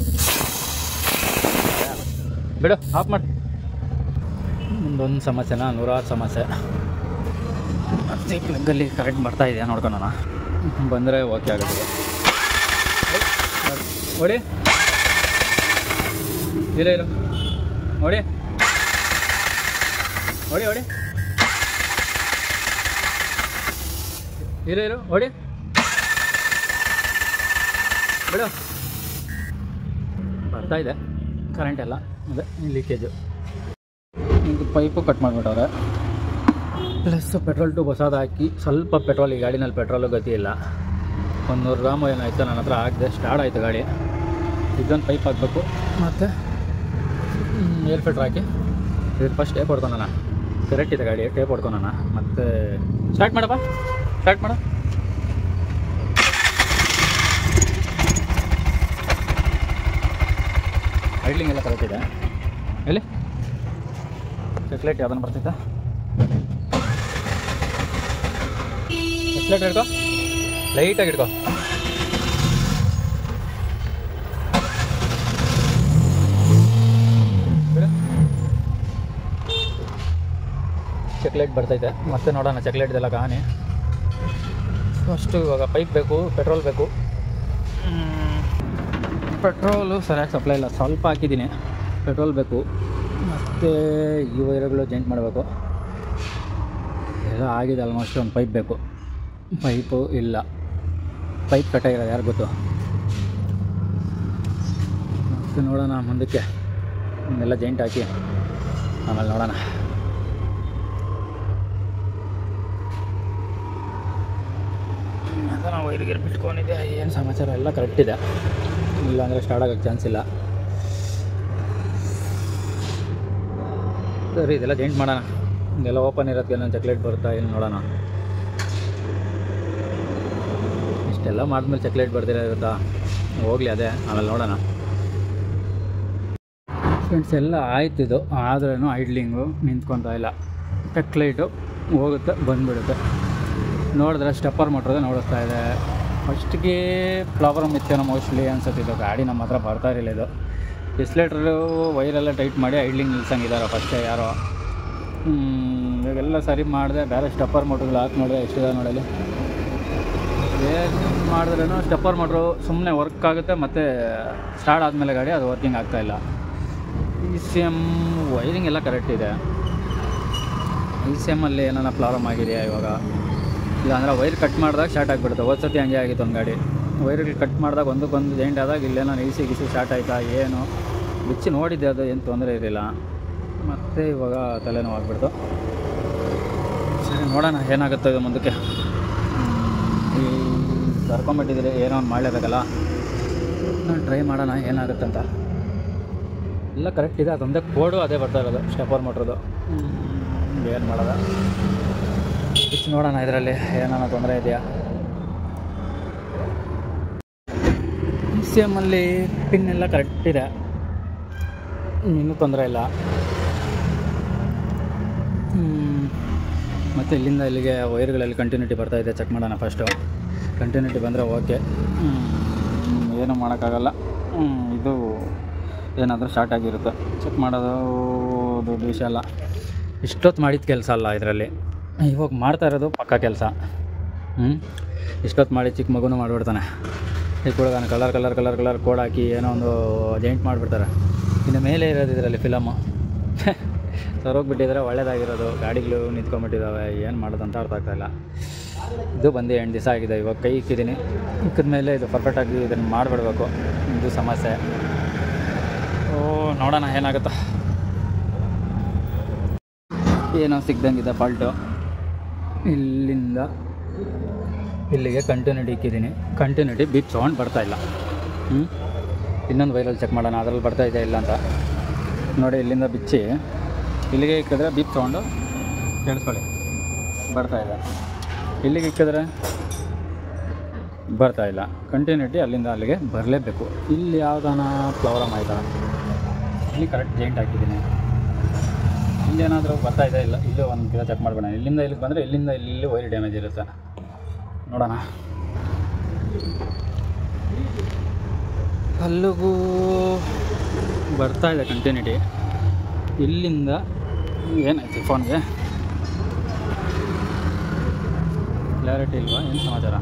Speaker 1: ಬಿಡು ಆಫ್ ಮಾಡು ಮುಂದೊಂದು ಸಮಸ್ಯೆನ ನೂರಾರು ಸಮಸ್ಯೆ ಮತ್ತೆ ಪ್ಲಗ್ಗಲ್ಲಿ ಕರೆಂಟ್ ಬರ್ತಾ ಇದೆಯಾ ನೋಡ್ಕೊಳೋಣ ಬಂದರೆ ಓಕೆ ಆಗುತ್ತೆ ಹೊಡಿ ಇರೋ ಇರು ಹೊಡಿ ಹೊಡಿ ಹೊಡಿ ಇರು ಇರು ಹೊಡಿ ಬಿಡು ಬರ್ತಾ ಇದೆ ಕರೆಂಟ್ ಎಲ್ಲ ಅದೇ ಲೀಕೇಜು ಇದು ಪೈಪು ಕಟ್ ಮಾಡಿಬಿಟ್ಟವ್ರೆ ಪ್ಲಸ್ ಪೆಟ್ರೋಲ್ ಟು ಹೊಸದು ಹಾಕಿ ಸ್ವಲ್ಪ ಪೆಟ್ರೋಲ್ ಈ ಗಾಡಿನಲ್ಲಿ ಪೆಟ್ರೋಲು ಗತಿ ಇಲ್ಲ ಒಂದು ನೂರು ಗ್ರಾಮು ಏನಾಯ್ತು ನನ್ನ ಹತ್ರ ಆಗದೆ ಸ್ಟಾರ್ಟ್ ಆಯಿತು ಗಾಡಿ ಇದೊಂದು ಪೈಪ್ ಹಾಕಬೇಕು ಮತ್ತು ಏರ್ ಫಿಲ್ಟ್ರ್ ಹಾಕಿ ಇದು ಫಸ್ಟ್ ಟೇಪ್ ಹೊಡ್ಕೊಳೋಣ ಕರೆಕ್ಟ್ ಇದೆ ಗಾಡಿ ಟೇಪ್ ಹೊಡ್ಕೊಳೋಣ ಮತ್ತು ಸ್ಟಾರ್ಟ್ ಮಾಡಪ್ಪ ಸ್ಟಾರ್ಟ್ ಮಾಡು ಐಡ್ಲಿಂಗ್ ಎಲ್ಲ ಕರೆಕ್ಟ್ ಇದೆ ಎಲ್ಲಿ ಚಾಕ್ಲೇಟ್ ಯಾವ್ದನ್ನು ಬರ್ತೈತಾ ಚಾಕ್ಲೇಟ್ ಹಿಡ್ಕೊ ಲೈಟಾಗಿ ಹಿಡ್ಕೊ ಬಿಡು. ಚಾಕ್ಲೇಟ್ ಬರ್ತೈತೆ ಮತ್ತೆ ನೋಡೋಣ ಚಾಕ್ಲೇಟ್ದೆಲ್ಲ ಕಾಣಿ ಫಸ್ಟು ಇವಾಗ ಪೈಪ್ ಬೇಕು ಪೆಟ್ರೋಲ್ ಬೇಕು ಪೆಟ್ರೋಲು ಸರಿಯಾಗಿ ಸಪ್ಲೈ ಇಲ್ಲ ಸ್ವಲ್ಪ ಹಾಕಿದ್ದೀನಿ ಪೆಟ್ರೋಲ್ ಬೇಕು ಮತ್ತು ಈ ವೈರ್ಗಳು ಜಂಟ್ ಮಾಡಬೇಕು ಎಲ್ಲ ಆಗಿದೆ ಆಲ್ಮೋಸ್ಟ್ ಒಂದು ಪೈಪ್ ಬೇಕು ಪೈಪು ಇಲ್ಲ ಪೈಪ್ ಕಟ್ಟಾಗಿರೋದು ಯಾರು ಗೊತ್ತು ಮತ್ತೆ ನೋಡೋಣ ಮುಂದಕ್ಕೆ ಎಲ್ಲ ಜೈಂಟ್ ಹಾಕಿ ಆಮೇಲೆ ನೋಡೋಣ ಅದು ನಾವು ವೈರ್ಗಿರ್ ಬಿಟ್ಕೊಂಡಿದ್ದೆ ಏನು ಸಮಾಚಾರ ಎಲ್ಲ ಕರೆಕ್ಟ್ ಇದೆ ಇಲ್ಲಾಂದರೆ ಸ್ಟಾರ್ಟ್ ಆಗೋಕ್ಕೆ ಚಾನ್ಸ್ ಇಲ್ಲ ಸರಿ ಇದೆಲ್ಲ ಜೈಂಟ್ ಮಾಡೋಣ ಇದೆಲ್ಲ ಓಪನ್ ಇರೋದಕ್ಕೆ ನಾನು ಚಾಕ್ಲೇಟ್ ಬರುತ್ತಾ ಏನು ನೋಡೋಣ ಇಷ್ಟೆಲ್ಲ ಮಾಡಿದ್ಮೇಲೆ ಚಾಕ್ಲೇಟ್ ಬರ್ದಿರ ಇರುತ್ತಾ ಹೋಗಲಿ ಅದೇ ಆಮೇಲೆ ನೋಡೋಣ ಫ್ರೆಂಡ್ಸ್ ಎಲ್ಲ ಆಯ್ತಿದು ಆದ್ರೂ ಐಡ್ಲಿಂಗು ನಿಂತ್ಕೊತಾ ಇಲ್ಲ ಚಾಕ್ಲೇಟು ಹೋಗುತ್ತೆ ಬಂದುಬಿಡುತ್ತೆ ನೋಡಿದ್ರೆ ಸ್ಟೆಪ್ಪರ್ ಮೋಟ್ರದ ನೋಡಿಸ್ತಾ ಇದೆ ಫಸ್ಟಿಗೆ ಪ್ರಾಬ್ಲಮ್ ಇತ್ತೇನೋ ಮೋಸ್ಟ್ಲಿ ಅನ್ಸುತ್ತಿದ್ದು ಗಾಡಿ ನಮ್ಮ ಹತ್ರ ಬರ್ತಾ ಇರಲಿಲ್ಲ ಇದು ಡಿಸ್ಲೇಟ್ರು ವೈರೆಲ್ಲ ಟೈಟ್ ಮಾಡಿ ಐಡ್ಲಿಂಗ್ ನಿಲ್ಸಂಗಿದ್ದಾರೆ ಫಸ್ಟೇ ಯಾರೋ ಹ್ಮ್, ಇವಾಗೆಲ್ಲ ಸರಿ ಮಾಡಿದೆ ಬೇರೆ ಸ್ಟೆಪ್ಪರ್ ಮೋಟ್ರುಗಳು ಹಾಕಿ ನೋಡಿದ್ರೆ ಎಷ್ಟಿದೆ ನೋಡಲಿ ಏನು ಮಾಡಿದ್ರೂ ಸ್ಟೆಪ್ಪರ್ ಮೋಟ್ರು ಸುಮ್ಮನೆ ವರ್ಕ್ ಆಗುತ್ತೆ ಮತ್ತು ಸ್ಟಾರ್ಟ್ ಆದಮೇಲೆ ಗಾಡಿ ಅದು ವರ್ಕಿಂಗ್ ಆಗ್ತಾಯಿಲ್ಲ ಇ ಸಿ ಎಮ್ ವೈರಿಂಗ್ ಎಲ್ಲ ಕರೆಕ್ಟ್ ಇದೆ ಇ ಸಿ ಎಮ್ಮಲ್ಲಿ ಏನಾರ ಪ್ರಾಬ್ಲಮ್ ಆಗಿದೆಯಾ ಇವಾಗ ಇಲ್ಲಾಂದ್ರೆ ವೈರ್ ಕಟ್ ಮಾಡಿದಾಗ ಸ್ಟಾರ್ಟ್ ಆಗಿಬಿಡುತ್ತೆ ಹೋದ ಸತಿ ಹಂಗೆ ಆಗಿತ್ತು ಒಂದು ಗಾಡಿ ವೈರ್ಗಳು ಕಟ್ ಮಾಡಿದಾಗ ಒಂದಕ್ಕೊಂದು ಜೈಂಟ್ ಆದಾಗ ಇಲ್ಲೇನೋ ಇಸಿ ಗಿಸಿ ಸ್ಟಾರ್ಟ್ ಆಯ್ತಾ ಏನು ಬಿಚ್ಚಿ ನೋಡಿದ್ದೆ ಅದು ಏನು ತೊಂದರೆ ಇರಲಿಲ್ಲ ಮತ್ತು ಇವಾಗ ತಲೆನೋವು ಆಗ್ಬಿಡ್ತು ಸರಿ ನೋಡೋಣ ಏನಾಗುತ್ತೆ ಇದು ಮುಂದಕ್ಕೆ ಹ್ಮ್, ಈ ಕರ್ಕೊಂಬಿಟ್ಟಿದ್ರೆ ಏನೋ ಒಂದು ಮಾಡಲೇಬೇಕಲ್ಲ ನಾನು ಟ್ರೈ ಮಾಡೋಣ ಏನಾಗುತ್ತಂತ ಎಲ್ಲ ಕರೆಕ್ಟ್ ಇದೆ ಅದೊಂದೇ ಕೋಡು ಅದೇ ಬರ್ತಾ ಇರೋದು ಸ್ಟೆಪರ್ ಮೋಟ್ರದು ಏನು ಮಾಡೋದ ಬಿಚ್ಚಿ ನೋಡೋಣ ಇದರಲ್ಲಿ ಏನಾನ ತೊಂದರೆ ಇದೆಯಾ ಸಿ ಎಮ್ಮಲ್ಲಿ ಪಿನ್ ಎಲ್ಲ ಕರೆಕ್ಟ್ ಇದೆ ಇನ್ನೂ ತೊಂದರೆ ಇಲ್ಲ ಹ್ಮ್. ಮತ್ತು ಇಲ್ಲಿಂದ ಇಲ್ಲಿಗೆ ವೈರ್ಗಳಲ್ಲಿ ಕಂಟಿನ್ಯೂಟಿ ಬರ್ತಾ ಇದೆ ಚೆಕ್ ಮಾಡೋಣ ಫಸ್ಟು ಕಂಟಿನ್ಯೂಟಿ ಬಂದರೆ ಓಕೆ ಏನೂ ಮಾಡೋಕ್ಕಾಗಲ್ಲ ಹ್ಮ್, ಇದು ಏನಾದರೂ ಸ್ಟಾರ್ಟ್ ಆಗಿರುತ್ತೆ ಚೆಕ್ ಮಾಡೋದು ದೊಡ್ಡ ವಿಷಯ ಅಲ್ಲ ಇಷ್ಟೊತ್ತು ಮಾಡಿದ ಕೆಲಸ ಅಲ್ಲ ಇದರಲ್ಲಿ ಇವಾಗ ಮಾಡ್ತಾ ಇರೋದು ಪಕ್ಕ ಕೆಲಸ ಹ್ಞೂ ಇಷ್ಟೊತ್ತು ಮಾಡಿ ಚಿಕ್ಕ ಮಗುನೂ ಮಾಡಿಬಿಡ್ತಾನೆ ಚಿಕ್ಕ ಹುಡುಗನ colour colour colour colour code ಹಾಕಿ ಏನೋ ಒಂದು ಜೈಂಟ್ ಮಾಡಿಬಿಡ್ತಾರೆ ಇನ್ನು ಮೇಲೆ ಇರೋದು ಇದರಲ್ಲಿ ಫಿಲಮು ಸರೋಗ್ಬಿಟ್ಟಿದ್ರೆ ಒಳ್ಳೇದಾಗಿರೋದು ಗಾಡಿಗಳು ನಿಂತ್ಕೊಂಡ್ಬಿಟ್ಟಿದ್ದಾವೆ ಏನು ಮಾಡೋದಂತ ಅರ್ಥ ಆಗ್ತಾಯಿಲ್ಲ ಇದು ಬಂದು ಎಂಟು ದಿವಸ ಆಗಿದೆ ಇವಾಗ ಕೈ ಇಕ್ಕಿದ್ದೀನಿ ಇಕ್ಕಿದ ಮೇಲೆ ಇದು ಪರ್ಫೆಕ್ಟಾಗಿ ಇದನ್ನು ಮಾಡಿಬಿಡ್ಬೇಕು ಇದು ಸಮಸ್ಯೆ ಓ ನೋಡೋಣ ಏನಾಗುತ್ತೋ ಏನೋ ಸಿಗ್ದಂಗಿದೆ ಫಾಲ್ಟು ಇಲ್ಲಿಂದ ಇಲ್ಲಿಗೆ ಕಂಟಿನ್ಯೂಟಿ ಇಕ್ಕಿದ್ದೀನಿ ಕಂಟಿನ್ಯೂಟಿ ಬಿಪ್ ಸೌಂಡ್ ಬರ್ತಾ ಇಲ್ಲ ಹ್ಞೂ ಇನ್ನೊಂದು ವೈರಲ್ಲಿ ಚೆಕ್ ಮಾಡೋಣ ಅದರಲ್ಲಿ ಬರ್ತಾ ಇದೆ ಇಲ್ಲ ಅಂತ ನೋಡಿ ಇಲ್ಲಿಂದ ಬಿಚ್ಚಿ ಇಲ್ಲಿಗೆ ಇಕ್ಕಿದ್ರೆ ಬಿಪ್ ಸೌಂಡು ಕೇಳಿಸ್ಕೊಳ್ಳಿ ಬರ್ತಾ ಇದೆ ಇಲ್ಲಿಗೆ ಇಕ್ಕಿದ್ರೆ ಬರ್ತಾ ಇಲ್ಲ ಕಂಟಿನ್ಯೂಟಿ ಅಲ್ಲಿಂದ ಅಲ್ಲಿಗೆ ಬರಲೇಬೇಕು ಇಲ್ಲಿ ಯಾವ್ದಾನ ಫ್ಲವರಮ್ ಆಯಿತಾ ಇಲ್ಲಿ ಕರೆಕ್ಟ್ ಜೈಂಟ್ ಹಾಕಿದ್ದೀನಿ ಇಲ್ಲೇನಾದರೂ ಬರ್ತಾ ಇದೆ ಇಲ್ಲ ಇಲ್ಲೂ ಒಂದು ಗಿಡ ಚೆಕ್ ಮಾಡ್ಬೇಡ ಇಲ್ಲಿಂದ ಇಲ್ಲಿಗೆ ಬಂದರೆ ಇಲ್ಲಿಂದ ಇಲ್ಲಿ ವೈರ್ ಡ್ಯಾಮೇಜ್ ಇರುತ್ತೆ ನೋಡೋಣ ಅಲ್ಲಿಗೂ ಬರ್ತಾ ಇದೆ ಕಂಟಿನ್ಯೂಟಿ ಇಲ್ಲಿಂದ ಏನಾಯ್ತು ಫೋನ್ಗೆ ಕ್ಲಾರಿಟಿ ಇಲ್ವಾ ಏನು ಸಮಾಚಾರ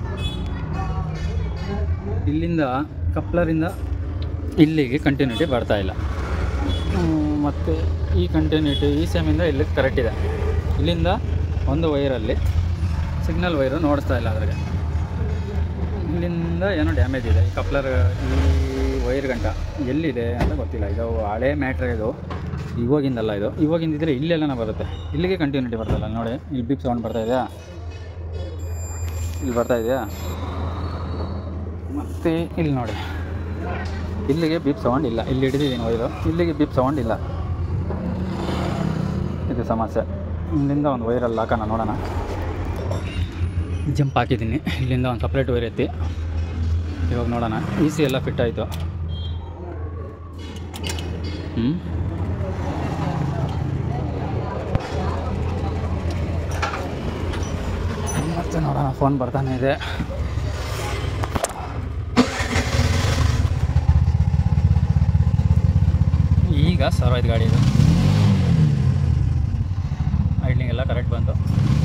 Speaker 1: ಇಲ್ಲಿಂದ ಕಪ್ಲರಿಂದ ಇಲ್ಲಿಗೆ ಕಂಟಿನ್ಯೂಟಿ ಬರ್ತಾ ಇಲ್ಲ ಮತ್ತು ಈ ಕಂಟಿನ್ಯೂಟಿ ಈ ಸೆಮಿಂದ ಇಲ್ಲಿಗೆ ಕರೆಕ್ಟ್ ಇದೆ ಇಲ್ಲಿಂದ ಒಂದು ವೈರಲ್ಲಿ ಸಿಗ್ನಲ್ ವೈರು ನೋಡಿಸ್ತಾ ಇಲ್ಲ ಅದ್ರಾಗೆ ಇಲ್ಲಿಂದ ಏನೋ ಡ್ಯಾಮೇಜ್ ಇದೆ ಈ ಕಪ್ಲರ್ ಈ ವೈರ್ ಗಂಟ ಎಲ್ಲಿದೆ ಅಂತ ಗೊತ್ತಿಲ್ಲ ಇದು ಹಳೆ ಮ್ಯಾಟ್ರ್ ಇದು ಇವಾಗಿಂದಲ್ಲ ಇದು ಇವಾಗಿಂದಿದ್ರೆ ಇಲ್ಲೆಲ್ಲನ ಬರುತ್ತೆ ಇಲ್ಲಿಗೆ ಕಂಟಿನ್ಯೂಟಿ ಬರ್ತಲ್ಲ ನೋಡಿ ಇಲ್ಲಿ ಬಿಪ್ ಸೌಂಡ್ ಬರ್ತಾ ಇದೆಯಾ ಇಲ್ಲಿ ಬರ್ತಾ ಇದೆಯಾ ಮತ್ತು ಇಲ್ಲಿ ನೋಡಿ ಇಲ್ಲಿಗೆ ಬಿಪ್ ಸೌಂಡ್ ಇಲ್ಲ ಇಲ್ಲಿ ಹಿಡಿದಿದ್ದೀನಿ ವೈರು ಇಲ್ಲಿಗೆ ಬಿಪ್ ಸೌಂಡ್ ಇಲ್ಲ ಇದು ಸಮಸ್ಯೆ ಇಲ್ಲಿಂದ ಒಂದು ವೈರಲ್ಲಿ ಹಾಕೋಣ ನೋಡೋಣ ಜಂಪ್ ಹಾಕಿದ್ದೀನಿ ಇಲ್ಲಿಂದ ಒಂದು ಸಪ್ರೇಟ್ ವೈರ್ ಎತ್ತಿ ಇವಾಗ ನೋಡೋಣ ಈ ಸಿ ಎಲ್ಲ ಫಿಟ್ ಆಯಿತು ಹ್ಞೂ ಮತ್ತೆ ನೋಡೋಣ ಫೋನ್ ಬರ್ತಾನೆ ಇದೆ ಈಗ ಸರ್ವಾಯ್ತು ಗಾಡಿ ಇದು ಐಡ್ಲಿಂಗ್ ಎಲ್ಲ ಕರೆಕ್ಟ್ ಬಂತು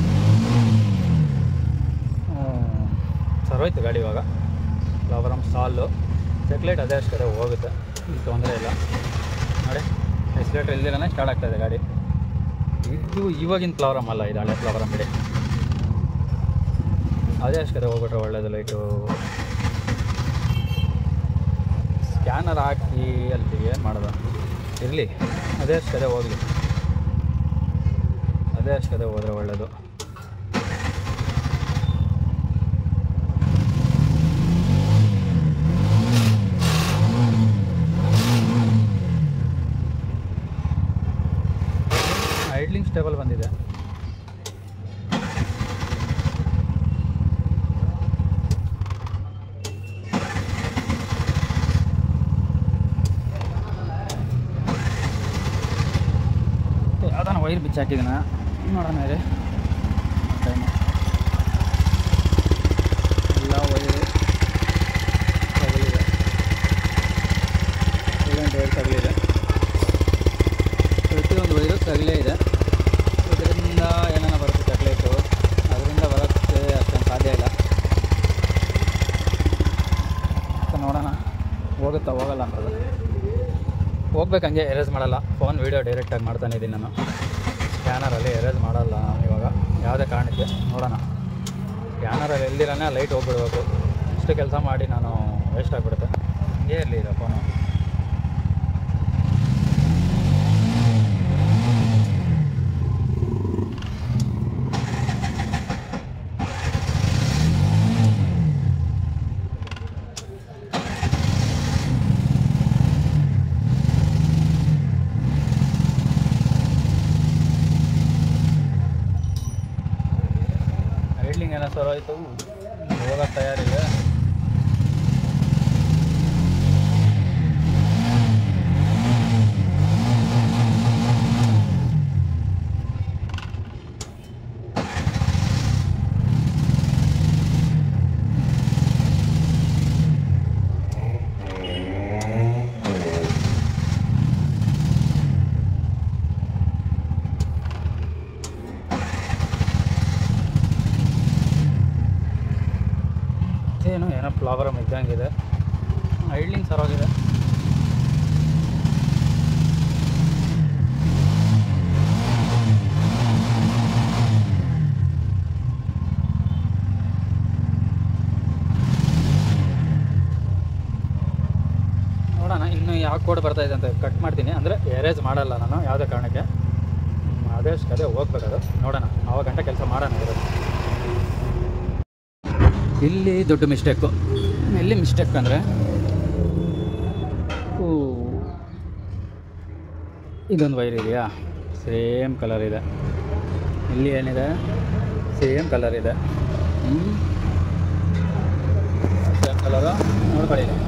Speaker 1: ಸರ್ವೋಯ್ತು ಗಾಡಿ ಇವಾಗ ಫ್ಲವರಮ್ ಸಾಲು ಚೆಕ್ಲೇಟ್ ಅದೇ ಅಷ್ಟು ಕಡೆ ಹೋಗುತ್ತೆ ಇಲ್ಲಿ ತೊಂದರೆ ಇಲ್ಲ ನೋಡಿ ಎಕ್ಸ್ಲೇಟರ್ ಇಲ್ದಿರನೇ ಸ್ಟಾರ್ಟ್ ಆಗ್ತಾಯಿದೆ ಗಾಡಿ ಇದು ಇವಾಗಿನ ಫ್ಲವರಮ್ ಅಲ್ಲ ಇದು ಹಳೆ ಫ್ಲವರಮ್ ಬಿಡಿ ಅದೇ ಅಷ್ಟು ಕಡೆ ಹೋಗ್ಬಿಟ್ರೆ ಒಳ್ಳೇದು ಲೈಟು ಸ್ಕ್ಯಾನರ್ ಹಾಕಿ ಅಲ್ಲಿ ಏನು ಮಾಡೋದು ಇರಲಿ ಅದೇ ಅಷ್ಟು ಕಡೆ ಹೋಗಲಿ ಅದೇ ಅಷ್ಟು ಕಡೆ ಹೋದರೆ ಒಳ್ಳೆಯದು ಐಡ್ಲಿಂಗ್ ಸ್ಟೇಬಲ್ ಬಂದಿದೆ ಯಾವ್ದಾನ ವೈರ್ ಬಿಚ್ಚಿ ಹಾಕಿದ್ದೀನ ನೋಡೋಣ ಇದೆ ಟೈಮು ಎಲ್ಲ ವೈರು ತಗಲಿದೆ ಏಳೆಂಟು ವೈರ್ ತಗಲಿದೆ ಪ್ರತಿಯೊಂದು ವೈರು ತಗಲೇ ಇದೆ ಇದರಿಂದ ಏನಾನ ಬರುತ್ತೆ ಚಾಕ್ಲೇಟು ಅದರಿಂದ ಬರೋಕ್ಕೆ ಅಷ್ಟೊಂದು ಸಾಧ್ಯ ಇಲ್ಲ ಮತ್ತೆ ನೋಡೋಣ ಹೋಗುತ್ತಾ ಹೋಗಲ್ಲ ಅಂತದು ಹೋಗ್ಬೇಕು ಹಂಗೆ ಎರೇಸ್ ಮಾಡಲ್ಲ ಫೋನ್ ವೀಡಿಯೋ ಡೈರೆಕ್ಟಾಗಿ ಮಾಡ್ತಾನೆ ಇದ್ದೀನಿ ನಾನು ಸ್ಕ್ಯಾನರಲ್ಲಿ ಎರೇಸ್ ಮಾಡಲ್ಲ ನಾನು ಇವಾಗ ಯಾವುದೇ ಕಾರಣಕ್ಕೆ ನೋಡೋಣ ಸ್ಕ್ಯಾನರಲ್ಲಿ ಎಲ್ಲಿರಾನೆ ಲೈಟ್ ಹೋಗ್ಬಿಡ್ಬೇಕು ಇಷ್ಟು ಕೆಲಸ ಮಾಡಿ ನಾನು ವೇಸ್ಟ್ ಆಗಿಬಿಡುತ್ತೆ ಹಂಗೇ ಇರಲಿ ಇದು ಫೋನು ಐಡ್ಲಿಂಗ್ ಏನೋ ಸರ್ ಆಯಿತು ಹೋಗೋಕ್ಕೆ ತಯಾರಿದೆ ಸೇನು ಏನೋ ಫ್ಲವರಮ್ ಇದ್ದಂಗಿದೆ ಐಡ್ಲಿಂಗ್ ಸರೋಗಿದೆ ನೋಡೋಣ ಇನ್ನು ಯಾವ ಕೋಡ್ ಬರ್ತಾ ಇದೆ ಅಂತ ಕಟ್ ಮಾಡ್ತೀನಿ ಅಂದರೆ ಎರೇಜ್ ಮಾಡಲ್ಲ ನಾನು ಯಾವುದೇ ಕಾರಣಕ್ಕೆ ಹ್ಮ್, ಅದೇ ಅದೇ ಹೋಗ್ಬೇಕದು ನೋಡೋಣ ಆವಾಗ ಗಂಟೆ ಕೆಲಸ ಮಾಡೋಣ ಇರೋದು ಇಲ್ಲಿ ದೊಡ್ಡ ಮಿಸ್ಟೇಕು ಎಲ್ಲಿ ಮಿಸ್ಟೇಕ್ ಅಂದರೆ ಇದೊಂದು ವೈರ್ ಇದೆಯಾ ಸೇಮ್ ಕಲರ್ ಇದೆ ಇಲ್ಲಿ ಏನಿದೆ ಸೇಮ್ ಕಲರ್ ಇದೆ ಸೇಮ್ ಕಲರು ನೋಡ್ಕೊಳ್ಳಿ ಇಲ್ಲಿ.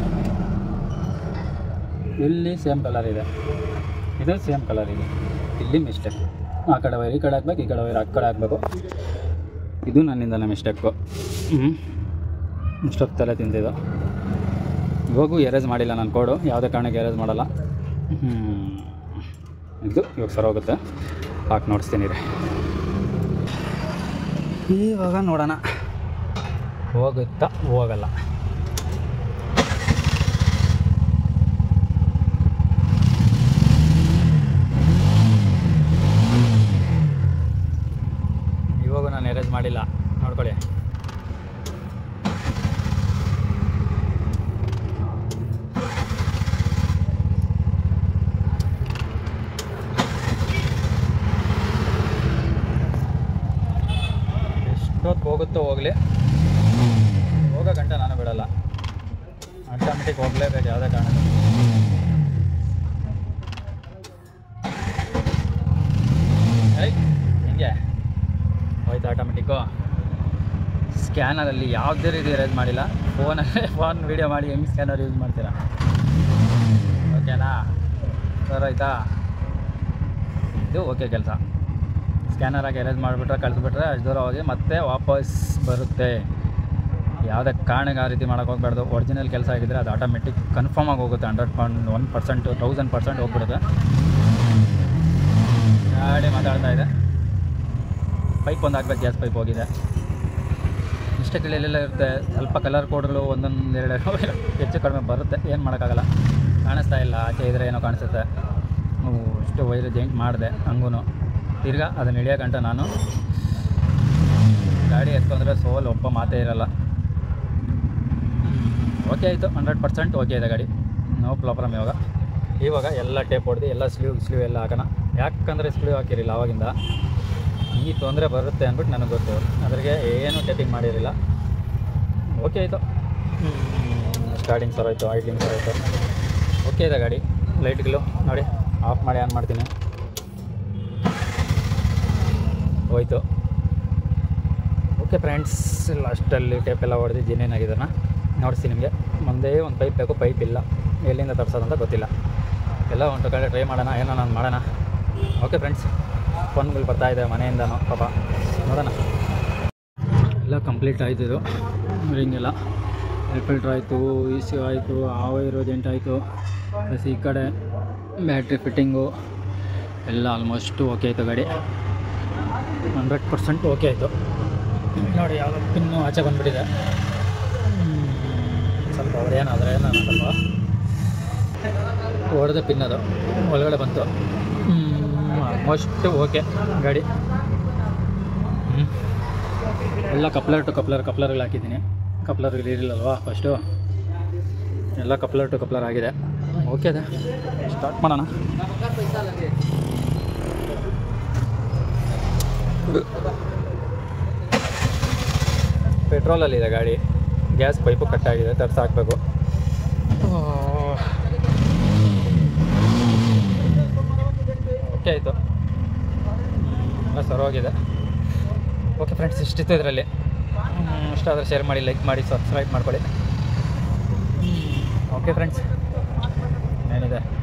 Speaker 1: ಇಲ್ಲಿ ಸೇಮ್ ಕಲರ್ ಇದೆ ಇದು ಸೇಮ್ ಕಲರ್ ಇದೆ ಇಲ್ಲಿ ಮಿಸ್ಟೇಕ್ ಆ ಕಡೆ ವೈರ್ ಈ ಕಡೆ ಹಾಕ್ಬೇಕು ಈ ಕಡೆ ವೈರ್ ಆ ಕಡೆ ಹಾಕ್ಬೇಕು ಇದು ನನ್ನಿಂದನೇ ಮಿಸ್ಟೇಕು ಹ್ಞೂ ಇಷ್ಟೊತ್ತು ತಲೆ ತಿಂತಿದ್ದು ಇವಾಗೂ ಎರೇಸ್ ಮಾಡಿಲ್ಲ ನಾನು ಕೋಡು ಯಾವುದೇ ಕಾರಣಕ್ಕೆ ಎರೇಸ್ ಮಾಡಲ್ಲ ಹ್ಞೂ ಇದು ಇವಾಗ ಸರ್ ಹೋಗುತ್ತೆ ಹಾಕಿ ನೋಡಿಸ್ತೀನಿ ರೀ ಇವಾಗ ನೋಡೋಣ ಹೋಗುತ್ತಾ ಹೋಗಲ್ಲ ಇವಾಗ ನಾನು ಎರೇಸ್ ಮಾಡಿಲ್ಲ ನೋಡ್ಕೊಳ್ಳಿ ಎಷ್ಟೊತ್ತು ಹೋಗುತ್ತೋ ಹೋಗಲಿ ಹೋಗೋ ಗಂಟೆ ನಾನು ಬಿಡಲ್ಲ ಆಟೋಮೆಟಿಕ್ ಹೋಗಲೇಬೇಕು ಯಾವುದೇ ಕಾರಣ ಹಿಂಗೆ ಹೋಯ್ತು ಆಟೋಮೆಟಿಕ್ಕು ಸ್ಕ್ಯಾನರಲ್ಲಿ ಯಾವುದೇ ರೀತಿ ರೇಜ್ ಮಾಡಿಲ್ಲ ಫೋನಲ್ಲಿ ಫೋನ್ ವೀಡಿಯೋ ಮಾಡಿ ಹೆಂಗೆ ಸ್ಕ್ಯಾನರ್ ಯೂಸ್ ಮಾಡ್ತೀರಾ ಓಕೆನಾ ಸರ್ ಆಯಿತಾ ಇದು ಓಕೆ ಕೆಲಸ ಸ್ಕ್ಯಾನರ್ ಆಗಿ ಎರೇಜ್ ಮಾಡಿಬಿಟ್ರೆ ಕಳಿಸ್ಬಿಟ್ರೆ ಅಷ್ಟು ದೂರ ಹೋಗಿ ಮತ್ತೆ ವಾಪಸ್ ಬರುತ್ತೆ ಯಾವುದೇ ಕಾರಣಕ್ಕೆ ಆ ರೀತಿ ಮಾಡೋಕೆ ಹೋಗ್ಬಾರ್ದು ಒರಿಜಿನಲ್ ಕೆಲಸ ಆಗಿದ್ದರೆ ಅದು ಆಟೋಮೆಟಿಕ್ ಕನ್ಫರ್ಮ್ ಆಗಿ ಹೋಗುತ್ತೆ hundred point one percent thousand percent ಹೋಗ್ಬಿಡುತ್ತೆ ಗಾಡಿ ಮಾತಾಡ್ತಾ ಇದೆ ಪೈಪ್ ಒಂದು ಹಾಕ್ಬೇಕು ಗ್ಯಾಸ್ ಪೈಪ್ ಹೋಗಿದೆ ಮಿಸ್ಟೇಕ್ಗಳೆಲ್ಲ ಇರುತ್ತೆ ಸ್ವಲ್ಪ ಕಲರ್ ಕೋಡ್ಗಳು ಒಂದೊಂದು ಎರಡು ಹೆಚ್ಚು ಕಡಿಮೆ ಬರುತ್ತೆ ಏನು ಮಾಡೋಕ್ಕಾಗಲ್ಲ ಕಾಣಿಸ್ತಾ ಇಲ್ಲ ಆಚೆ ಇದ್ರೆ ಏನೋ ಕಾಣಿಸುತ್ತೆ ನಾವು ಇಷ್ಟು ವೈರ್ ಜಾಯಿಂಟ್ ಮಾಡಿದೆ ಹಂಗೂ ತಿರ್ಗಾ ಅದನ್ನ ಹಿಡಿಯೋ ಗಂಟ ನಾನು ಗಾಡಿ ಎತ್ಕೊಂಡ್ರೆ ಸೋಲ್ ಒಬ್ಬ ಮಾತೇ ಇರಲ್ಲ ಓಕೆ ಆಯಿತು ಹಂಡ್ರೆಡ್ ಪರ್ಸೆಂಟ್ ಓಕೆ ಇದೆ ಗಾಡಿ ನೋ ಪ್ರಾಬ್ಲಮ್ ಇವಾಗ ಇವಾಗ ಎಲ್ಲ ಟೇಪ್ ಹೊಡೆದು ಎಲ್ಲ ಸ್ಲೀವ್ ಸ್ಲೀವ್ ಎಲ್ಲ ಹಾಕೋಣ ಯಾಕಂದರೆ ಸ್ಲೀವ್ ಹಾಕಿರಲಿಲ್ಲ ಆವಾಗಿಂದ ಈ ತೊಂದರೆ ಬರುತ್ತೆ ಅಂದ್ಬಿಟ್ಟು ನನಗೆ ಗೊತ್ತು ಅದ್ರಿಗೆ ಏನು ಟೇಪಿಂಗ್ ಮಾಡಿರಲಿಲ್ಲ ಓಕೆ ಆಯಿತು ಸ್ಟಾರ್ಟಿಂಗ್ ಸರ್ ಆಯಿತು ಐಡ್ಲಿಂಗ್ ಸರ್ ಆಯಿತು ಓಕೆ ಇದೆ ಗಾಡಿ ಲೈಟ್ಗಳು ನೋಡಿ ಆಫ್ ಮಾಡಿ ಆನ್ ಮಾಡ್ತೀನಿ ಹೋಯ್ತು ಓಕೆ ಫ್ರೆಂಡ್ಸ್ ಲಾಸ್ಟಲ್ಲಿ ಟೇಪ್ ಎಲ್ಲ ಹೊಡೆದು ಜಿನೇನಾಗಿದ್ದಾನ ನೋಡಿಸ್ತೀನಿ ನಿಮಗೆ ಮುಂದೆ ಒಂದು ಪೈಪ್ ಬೇಕು ಪೈಪ್ ಇಲ್ಲ ಎಲ್ಲಿಂದ ತರ್ಸೋದಂತ ಗೊತ್ತಿಲ್ಲ ಎಲ್ಲ ಒಂದು ಕಡೆ ಟ್ರೈ ಮಾಡೋಣ ಏನೋ ನಾನು ಮಾಡೋಣ ಓಕೆ ಫ್ರೆಂಡ್ಸ್ ಫೋನ್ಗಳು ಬರ್ತಾ ಇದೆ ಮನೆಯಿಂದನೂ ಪಾಪ ನೋಡೋಣ ಎಲ್ಲ ಕಂಪ್ಲೀಟ್ ಆಯ್ತು ಇದು ರಿಂಗೆಲ್ಲ ಎಲ್ ಫಿಲ್ಟ್ರ್ ಆಯಿತು ಇ ಸಿ ಆಯಿತು ಆ ವೈರು ಜೆಂಟ್ ಆಯಿತು ಪ್ಲಸ್ ಈ ಕಡೆ ಬ್ಯಾಟ್ರಿ ಫಿಟ್ಟಿಂಗು ಎಲ್ಲ ಆಲ್ಮೋಸ್ಟ್ ಓಕೆ ಆಯಿತು ಗಾಡಿ ಹಂಡ್ರೆಡ್ ಪರ್ಸೆಂಟ್ ಓಕೆ ಆಯಿತು ನೋಡಿ ಯಾವುದೋ ಪಿನ್ನು ಆಚೆ ಬಂದುಬಿಟ್ಟಿದೆ ಸ್ವಲ್ಪ ಅವ್ರೇನಾದರೆ ನಾನು ಸ್ವಲ್ಪ ಹೊಡೆದ ಪಿನ್ ಅದು ಒಳಗಡೆ ಬಂತು ಆಲ್ಮೋಸ್ಟ್ ಓಕೆ ಗಾಡಿ ಹ್ಮ್. ಎಲ್ಲ ಕಪ್ಲರ್ ಟು ಕಪ್ಲರ್ ಕಪ್ಲರ್ಗಳು ಹಾಕಿದ್ದೀನಿ ಕಪ್ಲರ್ಗಳು ಇರಲಿಲ್ಲಲ್ವಾ ಫಸ್ಟು ಎಲ್ಲ ಕಪ್ಲರ್ ಟು ಕಪ್ಲರ್ ಆಗಿದೆ ಓಕೆ ಅದೇ ಸ್ಟಾರ್ಟ್ ಮಾಡೋಣ ಪೆಟ್ರೋಲಲ್ಲಿದೆ ಗಾಡಿ ಗ್ಯಾಸ್ ಪೈಪು ಕಟ್ಟಾಗಿದೆ ತರ್ಸಿ ಹಾಕಬೇಕು ಓಕೆ ಆಯಿತು ಎಲ್ಲ ಸರೋಗಿದೆ ಓಕೆ ಫ್ರೆಂಡ್ಸ್ ಇಷ್ಟಿತ್ತು ಇದರಲ್ಲಿ ಇಷ್ಟಾದರೆ ಶೇರ್ ಮಾಡಿ ಲೈಕ್ ಮಾಡಿ ಸಬ್ಸ್ಕ್ರೈಬ್ ಮಾಡ್ಕೊಳ್ಳಿ ಓಕೆ ಫ್ರೆಂಡ್ಸ್ ಏನಿದೆ